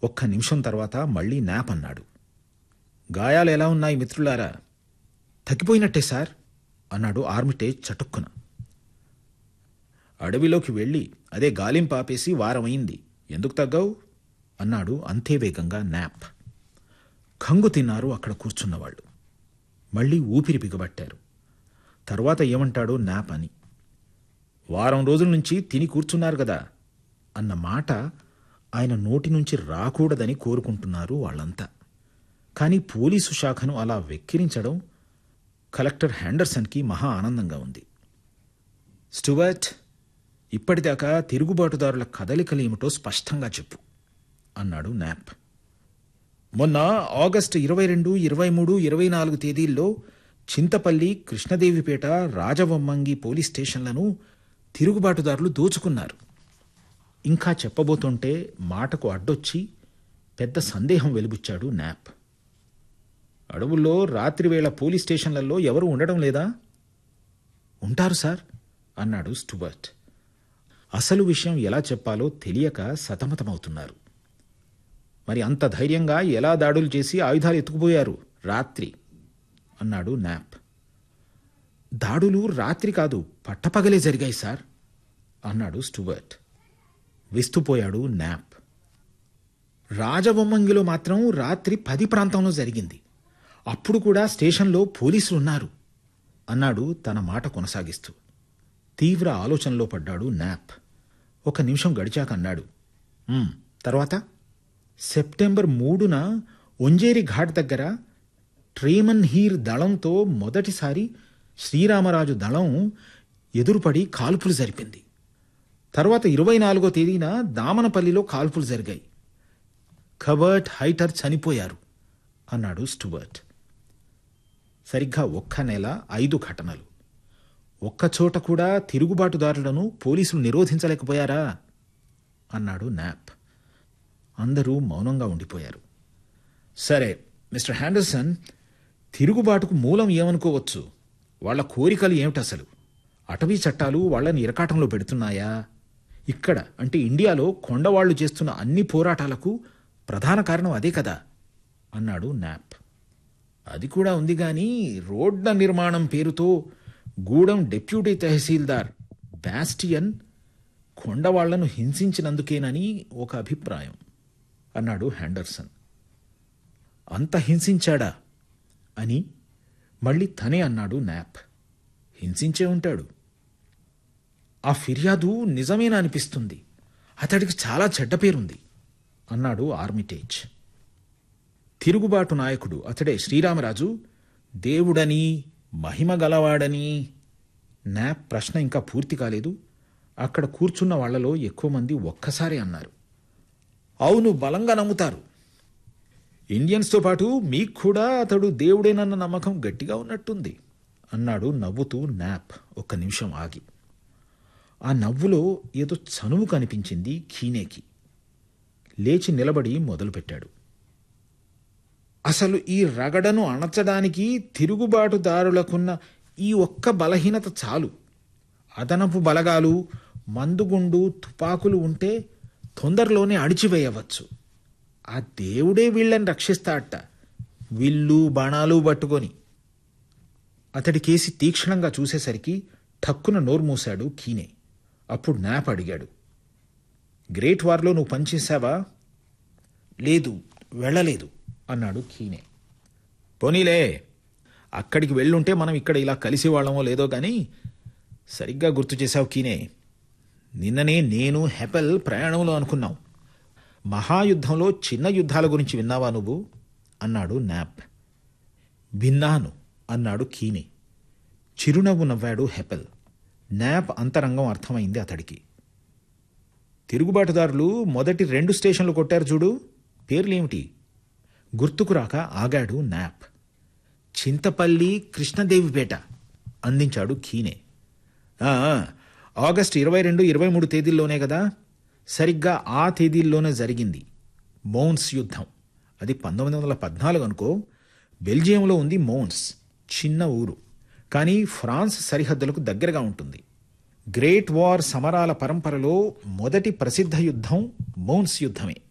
ఒక్క నిమిషం తర్వాత మళ్ళీ నాప్ అన్నాడు గాయాలు ఎలా ఉన్నాయి మిత్రులారా తగ్గిపోయినట్టే సార్ అన్నాడు ఆర్మిటేజ్ చటుక్కున అడవిలోకి వెళ్ళి అదే గాలింపాపేసి వారమైంది ఎందుకు తగ్గావు అన్నాడు అంతే వేగంగా నాప్ కంగు తిన్నారు అక్కడ కూర్చున్నవాళ్ళు మళ్ళీ ఊపిరి బిగబట్టారు తర్వాత ఏమంటాడో నాప్ అని వారం రోజుల నుంచి తిని కూర్చున్నారు కదా అన్న మాట ఆయన నోటి నుంచి రాకూడదని కోరుకుంటున్నారు వాళ్ళంతా కానీ పోలీసు శాఖను అలా వెక్కిరించడం కలెక్టర్ హ్యాండర్సన్కి మహా ఆనందంగా ఉంది స్టువర్ట్ ఇప్పటిదాకా తిరుగుబాటుదారుల కదలికలేమిటో స్పష్టంగా చెప్పు అన్నాడు నాప్ మొన్న ఆగస్టు ఇరవై రెండు ఇరవై మూడు ఇరవై నాలుగు తేదీల్లో చింతపల్లి కృష్ణదేవిపేట రాజవమ్మంగి పోలీస్ స్టేషన్లను తిరుగుబాటుదారులు దోచుకున్నారు ఇంకా చెప్పబోతుంటే మాటకు అడ్డొచ్చి పెద్ద సందేహం వెలుబుచ్చాడు నాప్ అడవుల్లో రాత్రివేళ పోలీస్ స్టేషన్లలో ఎవరు ఉండడం లేదా ఉంటారు సార్ అన్నాడు స్టువర్ట్ అసలు విషయం ఎలా చెప్పాలో తెలియక సతమతమవుతున్నారు మరి అంత ధైర్యంగా ఎలా దాడులు చేసి ఆయుధాలు ఎత్తుకుపోయారు రాత్రి అన్నాడు నాప్ దాడులు రాత్రి కాదు పట్టపగలే జరిగాయి సార్ అన్నాడు స్టువర్ట్ విస్తుపోయాడు నాప్ రాజబొమ్మంగిలో మాత్రం రాత్రి పది ప్రాంతంలో జరిగింది అప్పుడు కూడా స్టేషన్లో పోలీసులు ఉన్నారు అన్నాడు తన మాట కొనసాగిస్తూ తీవ్ర ఆలోచనలో పడ్డాడు నాప్ ఒక నిమిషం గడిచాక అన్నాడు "ఉమ్, తర్వాత సెప్టెంబర్ మూడున ఒంజేరి ఘాట్ దగ్గర ట్రేమన్ హీర్ దళంతో మొదటిసారి శ్రీరామరాజు దళం ఎదురుపడి కాల్పులు జరిపింది తర్వాత ఇరవై నాలుగో తేదీన దామనపల్లిలో కాల్పులు జరిగాయి కబర్ట్ హైటర్ చనిపోయారు అన్నాడు స్టువర్ట్ సరిగ్గా ఒక్క నెల ఐదు ఘటనలు ఒక్కచోట కూడా తిరుగుబాటుదారులను పోలీసులు నిరోధించలేకపోయారా అన్నాడు నాప్ అందరూ మౌనంగా ఉండిపోయారు సరే మిస్టర్ హ్యాండర్సన్ తిరుగుబాటుకు మూలం ఏమనుకోవచ్చు వాళ్ళ కోరికలు ఏమిటి అసలు అటవీ చట్టాలు వాళ్ళని ఇరకాటంలో పెడుతున్నాయా ఇక్కడ అంటే ఇండియాలో కొండవాళ్లు చేస్తున్న అన్ని పోరాటాలకు ప్రధాన కారణం అదే కదా అన్నాడు నాప్ అది కూడా ఉంది గాని రోడ్ల నిర్మాణం పేరుతో గూడెం డెప్యూటీ తహసీల్దార్ బాస్టియన్ కొండవాళ్లను హింసించినందుకేనని ఒక అభిప్రాయం అన్నాడు హ్యాండర్సన్ అంత హింసించాడా అని మళ్ళీ తనే అన్నాడు నాప్ హింసించే ఉంటాడు ఆ ఫిర్యాదు నిజమేనా అనిపిస్తుంది అతడికి చాలా చెడ్డ పేరుంది అన్నాడు ఆర్మిటేజ్ తిరుగుబాటు నాయకుడు అతడే శ్రీరామరాజు దేవుడని మహిమ గలవాడని నాప్ ప్రశ్న ఇంకా పూర్తి కాలేదు అక్కడ కూర్చున్న వాళ్లలో ఎక్కువ మంది ఒక్కసారి అన్నారు అవును బలంగా నమ్ముతారు ఇండియన్స్తో పాటు మీకు కూడా అతడు దేవుడేనన్న నమ్మకం గట్టిగా ఉన్నట్టుంది అన్నాడు నవ్వుతూ నాప్ ఒక్క నిమిషం ఆగి ఆ నవ్వులో ఏదో చనువు కనిపించింది కీనేకి లేచి నిలబడి మొదలుపెట్టాడు అసలు ఈ రగడను అణచడానికి తిరుగుబాటుదారులకున్న ఈ ఒక్క బలహీనత చాలు అదనపు బలగాలు మందుగుండు తుపాకులు ఉంటే తొందరలోనే అణిచివేయవచ్చు ఆ దేవుడే వీళ్ళని రక్షిస్తాడట విల్లు బాణాలు పట్టుకొని అతడి కేసి తీక్షణంగా చూసేసరికి ఠక్కున నోరు మూశాడు కీనే అప్పుడు నాప్ అడిగాడు గ్రేట్ వార్లో నువ్వు పనిచేశావా లేదు వెళ్ళలేదు అన్నాడు కీనే పోనీలే అక్కడికి వెళ్ళుంటే మనం ఇక్కడ ఇలా కలిసి వాళ్ళమో లేదో కానీ సరిగ్గా గుర్తు చేశావు కీనే నిన్ననే నేను హెపెల్ ప్రయాణంలో అనుకున్నాం మహాయుద్ధంలో చిన్న యుద్ధాల గురించి విన్నావా నువ్వు అన్నాడు నాప్ విన్నాను అన్నాడు కీనే చిరునవ్వు నవ్వాడు హెపెల్ నాప్ అంతరంగం అర్థమైంది అతడికి తిరుగుబాటుదారులు మొదటి రెండు స్టేషన్లు కొట్టారు చూడు పేర్లేమిటి గుర్తుకు రాక ఆగాడు నాప్ చింతపల్లి కృష్ణదేవిపేట అందించాడు కీనే "ఆ, ఆ, ఆగస్టు ఇరవై రెండు ఇరవై మూడు తేదీల్లోనే కదా సరిగ్గా ఆ తేదీల్లోనే జరిగింది మౌన్స్ యుద్ధం అది పంతొమ్మిది వందల పద్నాలుగు అనుకో బెల్జియంలో ఉంది మౌన్స్ చిన్న ఊరు కానీ ఫ్రాన్స్ సరిహద్దులకు దగ్గరగా ఉంటుంది గ్రేట్ వార్ సమరాల పరంపరలో మొదటి ప్రసిద్ధ యుద్ధం మౌన్స్ యుద్ధమే